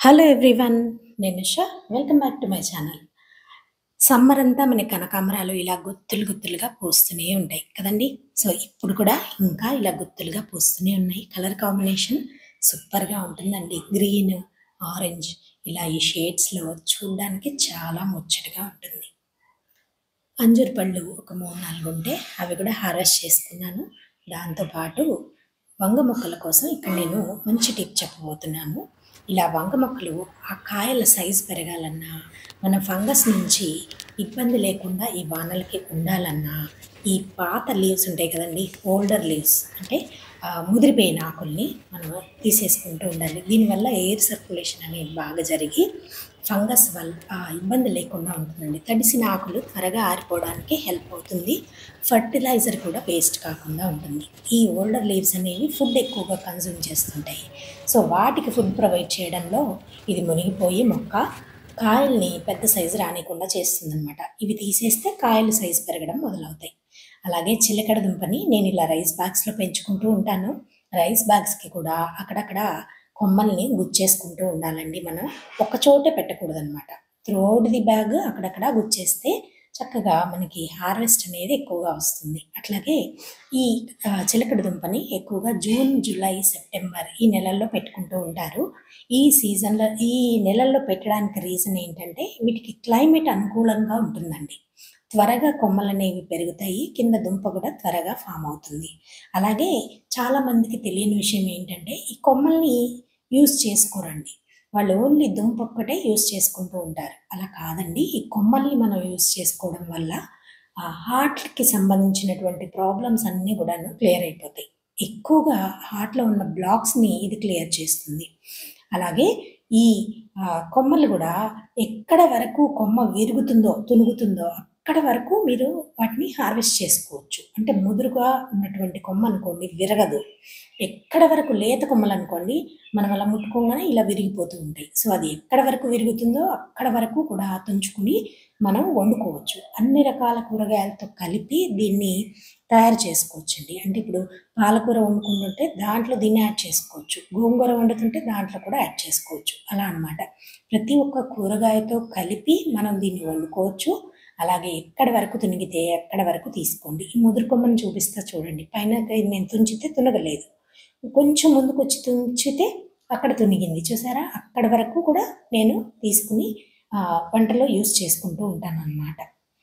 hello everyone నేను Usha welcome back to my channel summer అంతా మన కనకాంబరాలు ఇలా గుత్తులు గుత్తులుగా పూస్తూనే ఉంటాయి కదండి సో ఇప్పుడు కూడా ఇంకా ఇలా గుత్తులుగా పూస్తూనే ఉన్నాయి కలర్ కాంబినేషన్ సూపర్గా ఉంటుందండి గ్రీన్ ఆరెంజ్ ఇలా ఈ షేడ్స్లో చూడడానికి చాలా ముచ్చటగా ఉంటుంది అంజూరు పళ్ళు ఒక మూడు నాలుగు ఉంటే అవి కూడా హార్వెస్ట్ చేసుకున్నాను దాంతోపాటు వంగ మొక్కల కోసం ఇక్కడ నేను మంచి టిప్ చెప్పబోతున్నాను ఇలా వంగ మొక్కలు ఆ కాయల సైజు పెరగాలన్నా మన ఫంగస్ నుంచి ఇబ్బంది లేకుండా ఈ వానలకి ఉండాలన్నా ఈ పాత లీవ్స్ ఉంటాయి కదండి ఓల్డర్ లీవ్స్ అంటే ఆ, ముదిరిపోయిన ఆకుల్ని మనం తీసేసుకుంటూ ఉండాలి దీనివల్ల ఎయిర్ సర్క్యులేషన్ అనేది బాగా జరిగి ఫంగస్ వల్ల ఆ, ఇబ్బంది లేకుండా ఉంటుందండి తడిసిన ఆకులు త్వరగా ఆరిపోవడానికి హెల్ప్ అవుతుంది ఫర్టిలైజర్ కూడా వేస్ట్ కాకుండా ఉంటుంది ఈ ఓల్డర్ లీవ్స్ అనేవి ఫుడ్ ఎక్కువగా కన్జ్యూమ్ చేస్తుంటాయి సో వాటికి ఫుడ్ ప్రొవైడ్ చేయడంలో ఇది మునిగిపోయి మొక్క కాయల్ని పెద్ద సైజు రానికుండా చేస్తుందన్నమాట ఇవి తీసేస్తే కాయలు సైజు పెరగడం మొదలవుతాయి అలాగే చిలకడ దుంపని నేను ఇలా రైస్ బ్యాగ్స్లో పెంచుకుంటూ ఉంటాను రైస్ బ్యాగ్స్కి కూడా అక్కడక్కడ కొమ్మల్ని గుచ్చేసుకుంటూ ఉండాలండి మనం ఒక చోటే పెట్టకూడదన్నమాట త్రోడ్ ది బ్యాగ్ అక్కడక్కడ గుచ్చేస్తే చక్కగా మనకి హార్వెస్ట్ అనేది ఎక్కువగా వస్తుంది అట్లాగే ఈ ఆ, చిలకడ దుంపని ఎక్కువగా జూన్ జూలై సెప్టెంబర్ ఈ నెలల్లో పెట్టుకుంటూ ఉంటారు ఈ సీజన్లో ఈ నెలల్లో పెట్టడానికి రీజన్ ఏంటంటే వీటికి క్లైమేట్ అనుకూలంగా ఉంటుందండి త్వరగా కొమ్మలు అనేవి పెరుగుతాయి కింద దుంప కూడా త్వరగా ఫామ్ అవుతుంది అలాగే చాలా మందికి తెలియని విషయం ఏంటంటే ఈ కొమ్మల్ని యూస్ చేసుకోరండి వాళ్ళు ఓన్లీ దుంప ఒక్కటే యూస్ చేసుకుంటూ ఉంటారు అలా కాదండి ఈ కొమ్మల్ని మనం యూస్ చేసుకోవడం వల్ల ఆ హార్ట్కి సంబంధించినటువంటి ప్రాబ్లమ్స్ అన్నీ కూడాను క్లియర్ అయిపోతాయి ఎక్కువగా హార్ట్లో ఉన్న బ్లాక్స్ని ఇది క్లియర్ చేస్తుంది అలాగే ఈ ఆ, కొమ్మలు కూడా ఎక్కడ వరకు కొమ్మ విరుగుతుందో తునుగుతుందో అక్కడ వరకు మీరు వాటిని హార్వెస్ట్ చేసుకోవచ్చు అంటే ముదురుగా ఉన్నటువంటి కొమ్మ అనుకోండి విరగదు ఎక్కడ వరకు లేత కొమ్మలు అనుకోండి మనం అలా ముట్టుకోగానే ఇలా విరిగిపోతూ ఉంటాయి సో అది ఎక్కడ వరకు విరుగుతుందో అక్కడ వరకు కూడా తుంచుకుని మనం వండుకోవచ్చు అన్ని రకాల కూరగాయలతో కలిపి దీన్ని తయారు చేసుకోవచ్చండి అంటే ఇప్పుడు పాలకూర వండుకుంటుంటే దాంట్లో దీన్ని యాడ్ చేసుకోవచ్చు గోంగూర వండుతుంటే దాంట్లో కూడా యాడ్ చేసుకోవచ్చు అలా అన్నమాట ప్రతి ఒక్క కూరగాయతో కలిపి మనం దీన్ని వండుకోవచ్చు అలాగే ఎక్కడి వరకు తునిగితే ఎక్కడ వరకు తీసుకోండి ఈ ముదురు కొమ్మని చూపిస్తా చూడండి పైన ఇది నేను తుంచితే తునగలేదు కొంచెం ముందుకు వచ్చి తుంచితే అక్కడ తునిగింది చూసారా అక్కడ వరకు కూడా నేను తీసుకుని ఆ, వంటలో యూస్ చేసుకుంటూ ఉంటాను అన్నమాట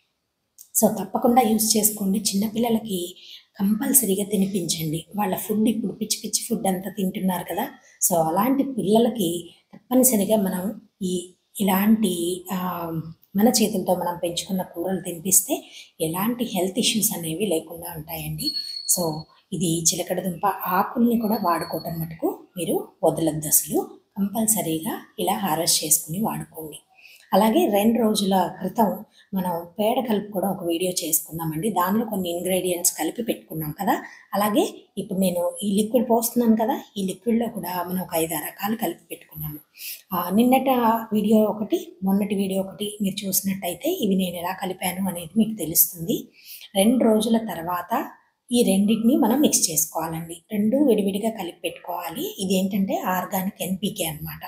సో తప్పకుండా యూస్ చేసుకోండి చిన్నపిల్లలకి కంపల్సరీగా తినిపించండి వాళ్ళ ఫుడ్ ఇప్పుడు పిచ్చి పిచ్చి ఫుడ్ అంతా తింటున్నారు కదా సో అలాంటి పిల్లలకి తప్పనిసరిగా మనం ఈ ఇలాంటి ఆ, మన చేతులతో మనం పెంచుకున్న కూరలు తినిపిస్తే ఎలాంటి హెల్త్ ఇష్యూస్ అనేవి లేకుండా ఉంటాయండి సో ఇది చిలకడ దుంప ఆకుల్ని కూడా వాడుకోవటం మటుకు మీరు వదలద్దు అసలు కంపల్సరీగా ఇలా హార్వెస్ట్ చేసుకుని వాడుకోండి అలాగే రెండు రోజుల క్రితం మనం పేడ కలిపి కూడా ఒక వీడియో చేసుకున్నామండి దానిలో కొన్ని ఇంగ్రీడియంట్స్ కలిపి పెట్టుకున్నాం కదా అలాగే ఇప్పుడు నేను ఈ లిక్విడ్ పోస్తున్నాను కదా ఈ లిక్విడ్లో కూడా మనం ఒక ఐదు ఆరు రకాలు కలిపి పెట్టుకున్నాము ఆ, నిన్నటి వీడియో ఒకటి మొన్నటి వీడియో ఒకటి మీరు చూసినట్టయితే ఇవి నేను ఎలా కలిపాను అనేది మీకు తెలుస్తుంది రెండు రోజుల తర్వాత ఈ రెండింటిని మనం మిక్స్ చేసుకోవాలండి రెండు విడివిడిగా కలిపి పెట్టుకోవాలి ఇది ఏంటంటే ఆర్గానిక్ ఎన్పికే అనమాట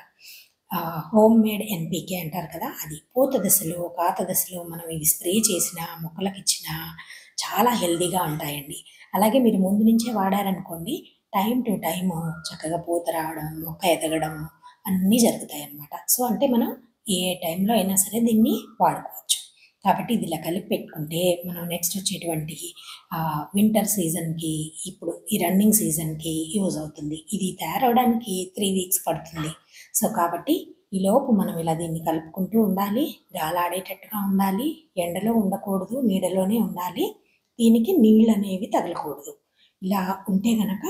హోమ్ మేడ్ ఎన్పికే అంటారు కదా అది పూత దశలో కాత దశలో మనం ఇవి స్ప్రే చేసిన మొక్కలకు ఇచ్చిన చాలా హెల్దీగా ఉంటాయండి అలాగే మీరు ముందు నుంచే వాడారనుకోండి టైం టు టైం చక్కగా పూత రావడం మొక్క ఎదగడం అన్నీ జరుగుతాయి అన్నమాట సో అంటే మనం ఏ టైంలో అయినా సరే దీన్ని వాడుకోవచ్చు కాబట్టి ఇది ఇలా కలిపి పెట్టుకుంటే మనం నెక్స్ట్ వచ్చేటువంటి వింటర్ సీజన్కి ఇప్పుడు ఈ రన్నింగ్ సీజన్కి యూజ్ అవుతుంది ఇది తయారవడానికి త్రీ వీక్స్ పడుతుంది సో కాబట్టి ఈ లోపు మనం ఇలా దీన్ని కలుపుకుంటూ ఉండాలి గాలాడేటట్టుగా ఉండాలి ఎండలో ఉండకూడదు నీడలోనే ఉండాలి దీనికి నీళ్ళు అనేవి తగలకూడదు ఇలా ఉంటే గనక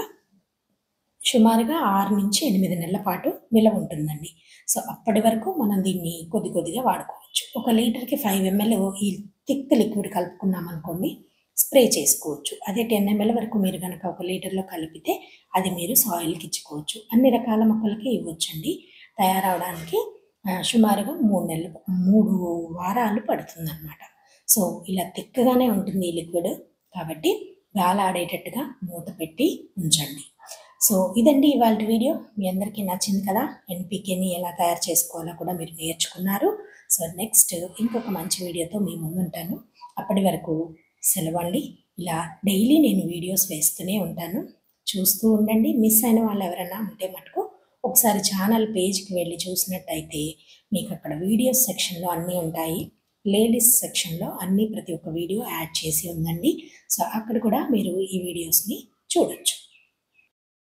సుమారుగా ఆరు నుంచి ఎనిమిది నెలల పాటు నిలవ ఉంటుందండి సో అప్పటి వరకు మనం దీన్ని కొద్ది కొద్దిగా వాడుకోవచ్చు ఒక లీటర్కి ఫైవ్ ఎంఎల్ ఈ థిక్ లిక్విడ్ కలుపుకున్నాం అనుకోండి స్ప్రే చేసుకోవచ్చు అదే టెన్ ఎంఎల్ వరకు మీరు కనుక ఒక లీటర్లో కలిపితే అది మీరు సాయిల్కి ఇచ్చుకోవచ్చు అన్ని రకాల మొక్కలకి ఇవ్వచ్చండి తయారవడానికి ఆ, సుమారుగా మూడు నెలలు మూడు వారాలు పడుతుందన్నమాట సో ఇలా తిక్కగానే ఉంటుంది ఈ లిక్విడ్ కాబట్టి గాలాడేటట్టుగా మూత పెట్టి ఉంచండి సో ఇదండి ఇవాళ వీడియో మీ అందరికీ నచ్చింది కదా ఎన్పికేని ఎలా తయారు చేసుకోవాలో కూడా మీరు నేర్చుకున్నారు సో నెక్స్ట్ ఇంకొక మంచి వీడియోతో మీ ముందు ఉంటాను అప్పటి వరకు సెలవండి ఇలా డైలీ నేను వీడియోస్ వేస్తూనే ఉంటాను చూస్తూ ఉండండి మిస్ అయిన వాళ్ళు ఎవరైనా ఉంటే మటుకు ఒకసారి ఛానల్ పేజ్కి వెళ్ళి చూసినట్టయితే మీకు అక్కడ వీడియోస్ సెక్షన్లో అన్నీ ఉంటాయి ప్లేలిస్ట్ సెక్షన్లో అన్నీ ప్రతి ఒక్క వీడియో యాడ్ చేసి ఉందండి సో అక్కడ కూడా మీరు ఈ వీడియోస్ని చూడొచ్చు